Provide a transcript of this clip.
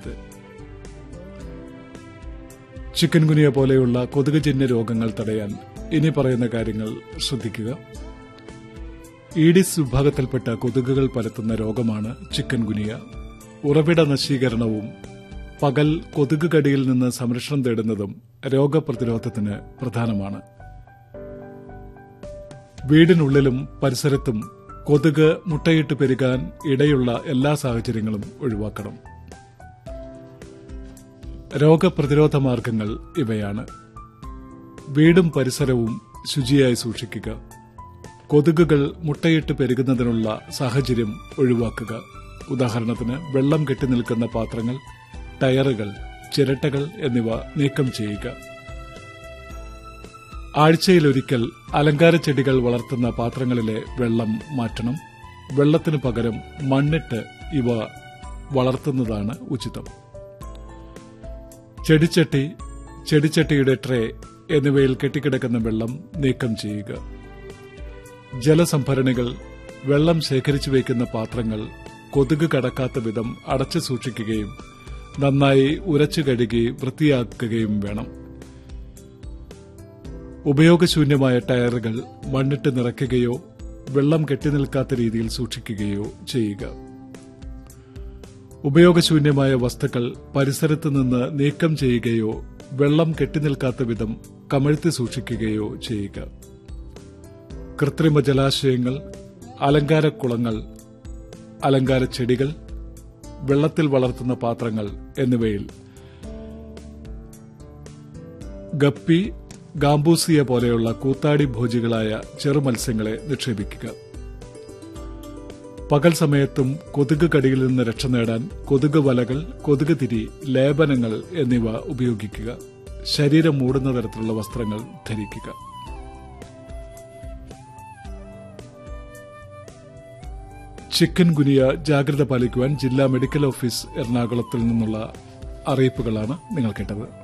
ചെയ്യരുത് ചിക്കൻ ഗുനിയ പോലെയുള്ള കൊതുകുജന്യ രോഗങ്ങൾ തടയാൻ ഇനി പറയുന്ന കാര്യങ്ങൾ ശ്രദ്ധിക്കുക ഈഡിസ് വിഭാഗത്തിൽപ്പെട്ട കൊതുകുകൾ പരത്തുന്ന രോഗമാണ് ചിക്കൻ ഗുനിയ ഉറവിട നശീകരണവും പകൽ കൊതുക് കടിയിൽ നിന്ന് സംരക്ഷണം തേടുന്നതും രോഗപ്രതിരോധത്തിന് പ്രധാനമാണ് വീടിനുള്ളിലും പരിസരത്തും കൊതുക് മുട്ടയിട്ട് പെരുകാൻ ഇടയുള്ള എല്ലാ സാഹചര്യങ്ങളും ഒഴിവാക്കണം രോഗപ്രതിരോധ മാർഗങ്ങൾ ഇവയാണ് വീടും പരിസരവും ശുചിയായി സൂക്ഷിക്കുക കൊതുകുകൾ മുട്ടയിട്ട് പെരുകുന്നതിനുള്ള സാഹചര്യം ഒഴിവാക്കുക ഉദാഹരണത്തിന് വെള്ളം കെട്ടിനിൽക്കുന്ന പാത്രങ്ങൾ ടയറുകൾ ചിരട്ടകൾ എന്നിവ നീക്കം ചെയ്യുക ആഴ്ചയിലൊരിക്കൽ അലങ്കാര ചെടികൾ വളർത്തുന്ന പാത്രങ്ങളിലെ വെള്ളം മാറ്റണം വെള്ളത്തിനു പകരം മണ്ണിട്ട് ഇവ വളർത്തുന്നതാണ് ഉചിതം ചെടിച്ചട്ടി ചെടിച്ചട്ടിയുടെ ട്രേ എന്നിവയിൽ കെട്ടിക്കിടക്കുന്ന വെള്ളം നീക്കം ചെയ്യുക ജലസംഭരണികൾ വെള്ളം ശേഖരിച്ചു വയ്ക്കുന്ന പാത്രങ്ങൾ കൊതുക് കടക്കാത്ത വിധം അടച്ചു സൂക്ഷിക്കുകയും നന്നായി ഉരച്ചു കഴുകി വൃത്തിയാക്കുകയും വേണം ഉപയോഗശൂന്യമായ ടയറുകൾ മണ്ണിട്ട് നിറയ്ക്കുകയോ വെള്ളം കെട്ടിനിൽക്കാത്ത രീതിയിൽ സൂക്ഷിക്കുകയോ ചെയ്യുക ഉപയോഗശൂന്യമായ വസ്തുക്കൾ പരിസരത്ത് നിന്ന് നീക്കം ചെയ്യുകയോ വെള്ളം കെട്ടിനിൽക്കാത്ത വിധം കമഴ്ത്തി സൂക്ഷിക്കുകയോ ചെയ്യുക കൃത്രിമ ജലാശയങ്ങൾ അലങ്കാരക്കുളങ്ങൾ അലങ്കാര ചെടികൾ വെള്ളത്തിൽ വളർത്തുന്ന പാത്രങ്ങൾ എന്നിവയിൽ ഗപ്പി ഗാംബൂസിയ പോലെയുള്ള കൂത്താടി ഭോജികളായ ചെറുമത്സ്യങ്ങളെ നിക്ഷേപിക്കുക പകൽ സമയത്തും കൊതുക് കടിയിൽ നിന്ന് രക്ഷ നേടാൻ കൊതുക് വലകൾ കൊതുക് തിരി ലേപനങ്ങൾ എന്നിവ ഉപയോഗിക്കുക ശരീരം മൂടുന്ന തരത്തിലുള്ള വസ്ത്രങ്ങൾ ധരിക്കുക ചിക്കൻ ഗുനിയ ജാഗ്രത പാലിക്കുവാൻ ജില്ലാ മെഡിക്കൽ ഓഫീസ് എറണാകുളത്തിൽ നിന്നുള്ള അറിയിപ്പുകളാണ് നിങ്ങൾ കേട്ടത്